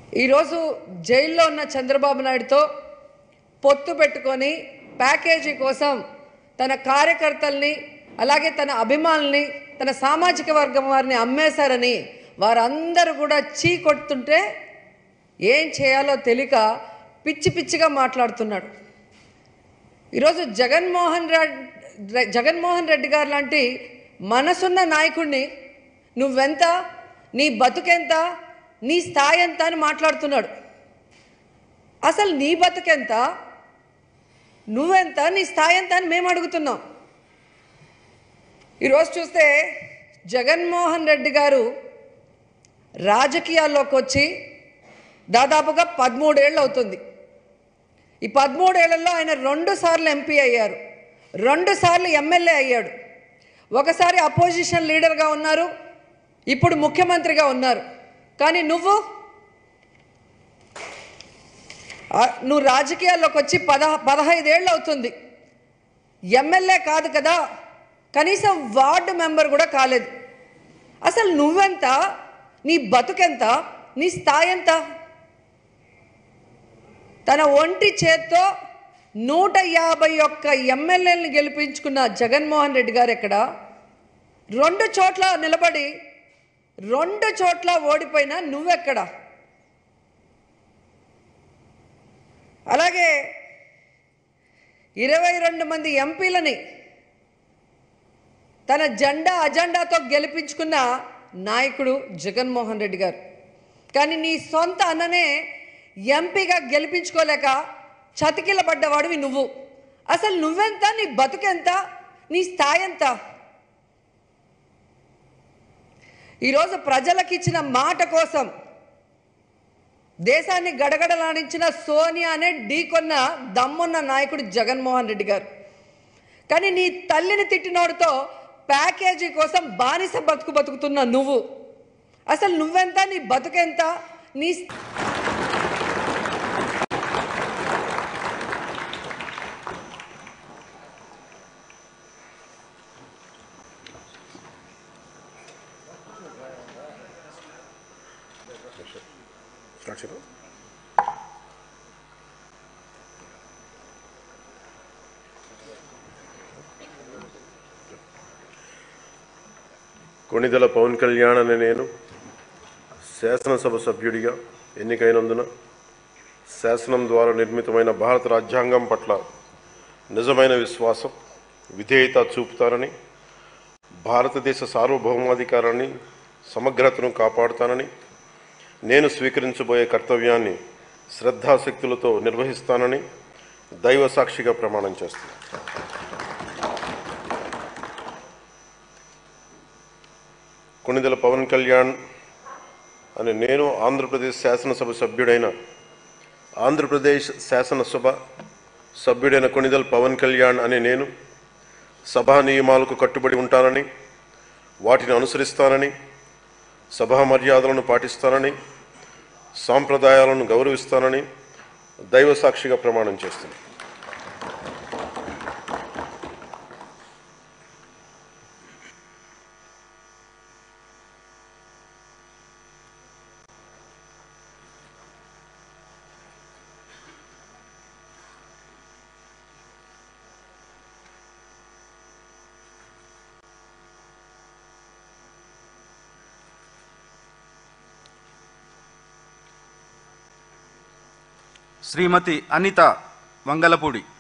ఈరోజు జైల్లో ఉన్న చంద్రబాబు నాయుడుతో పొత్తు పెట్టుకొని ప్యాకేజీ కోసం తన కార్యకర్తల్ని అలాగే తన అభిమానుల్ని తన సామాజిక వర్గం వారిని అమ్మేశారని వారందరూ కూడా చీ కొడుతుంటే ఏం చేయాలో తెలియక పిచ్చి పిచ్చిగా మాట్లాడుతున్నాడు ఈరోజు జగన్మోహన్ రెడ్డి జగన్మోహన్ రెడ్డి గారు లాంటి మనసున్న నాయకుడిని నువ్వెంత నీ బతుకెంత నీ స్థాయి ఎంత అని మాట్లాడుతున్నాడు అసలు నీ బతుకెంత నువ్వెంత నీ స్థాయి ఎంత అని మేము అడుగుతున్నాం ఈరోజు చూస్తే జగన్మోహన్ రెడ్డి గారు రాజకీయాల్లోకి వచ్చి దాదాపుగా పదమూడేళ్ళు అవుతుంది ఈ పదమూడేళ్లలో ఆయన రెండు సార్లు ఎంపీ అయ్యారు రెండు సార్లు ఎమ్మెల్యే అయ్యాడు ఒకసారి అపోజిషన్ లీడర్గా ఉన్నారు ఇప్పుడు ముఖ్యమంత్రిగా ఉన్నారు కానీ నువ్వు ఆ, నువ్వు రాజకీయాల్లోకి వచ్చి పద పదహైదేళ్ళు అవుతుంది ఎమ్మెల్యే కాదు కదా కనీసం వార్డు మెంబర్ కూడా కాలేదు అసలు నువ్వెంత నీ బతుకెంత నీ స్థాయి ఎంత తన ఒంటి చేత్తో నూట యాభై ఒక్క ఎమ్మెల్యేలను గెలిపించుకున్న జగన్మోహన్ రెడ్డి గారు ఎక్కడ రెండు చోట్ల నిలబడి రెండు చోట్ల ఓడిపోయినా నువ్వెక్కడ అలాగే ఇరవై రెండు మంది ఎంపీలని తన జెండా అజెండాతో గెలిపించుకున్న నాయకుడు జగన్మోహన్ రెడ్డి గారు కానీ నీ సొంత అన్ననే ఎంపీగా గెలిపించుకోలేక చతికిల పడ్డవాడివి నువ్వు అసలు నువ్వెంత నీ బతుకెంత నీ స్థాయి ఎంత ఈరోజు ప్రజలకు ఇచ్చిన మాట కోసం దేశాన్ని గడగడలాడించిన సోనియా అనే ఢీకొన్న దమ్మున్న నాయకుడు జగన్మోహన్ రెడ్డి గారు కానీ నీ తల్లిని తిట్టినోడితో ప్యాకేజీ కోసం బానిస బతుకు బతుకుతున్న నువ్వు అసలు నువ్వెంత నీ బతుకెంత నీ సాక్షిగా కొణిదెల పవన్ కళ్యాణ్ అనే నేను శాసనసభ సభ్యుడిగా ఎన్నికైనందున శాసనం ద్వారా నిర్మితమైన భారత రాజ్యాంగం పట్ల నిజమైన విశ్వాసం విధేయత చూపుతానని భారతదేశ సార్వభౌమాధికారాన్ని సమగ్రతను కాపాడుతానని నేను స్వీకరించబోయే కర్తవ్యాన్ని శ్రద్ధాశక్తులతో నిర్వహిస్తానని దైవ సాక్షిగా ప్రమాణం చేస్తాను కొణిదెల పవన్ కళ్యాణ్ అని నేను ఆంధ్రప్రదేశ్ శాసనసభ సభ్యుడైన ఆంధ్రప్రదేశ్ శాసనసభ సభ్యుడైన కొణిదెల పవన్ కళ్యాణ్ అనే నేను సభా నియమాలకు కట్టుబడి ఉంటానని వాటిని అనుసరిస్తానని సభా మర్యాదలను పాటిస్తానని సాంప్రదాయాలను గౌరవిస్తానని దైవ సాక్షిగా ప్రమాణం చేస్తున్నాను శ్రీమతి అనిత వంగలపూడి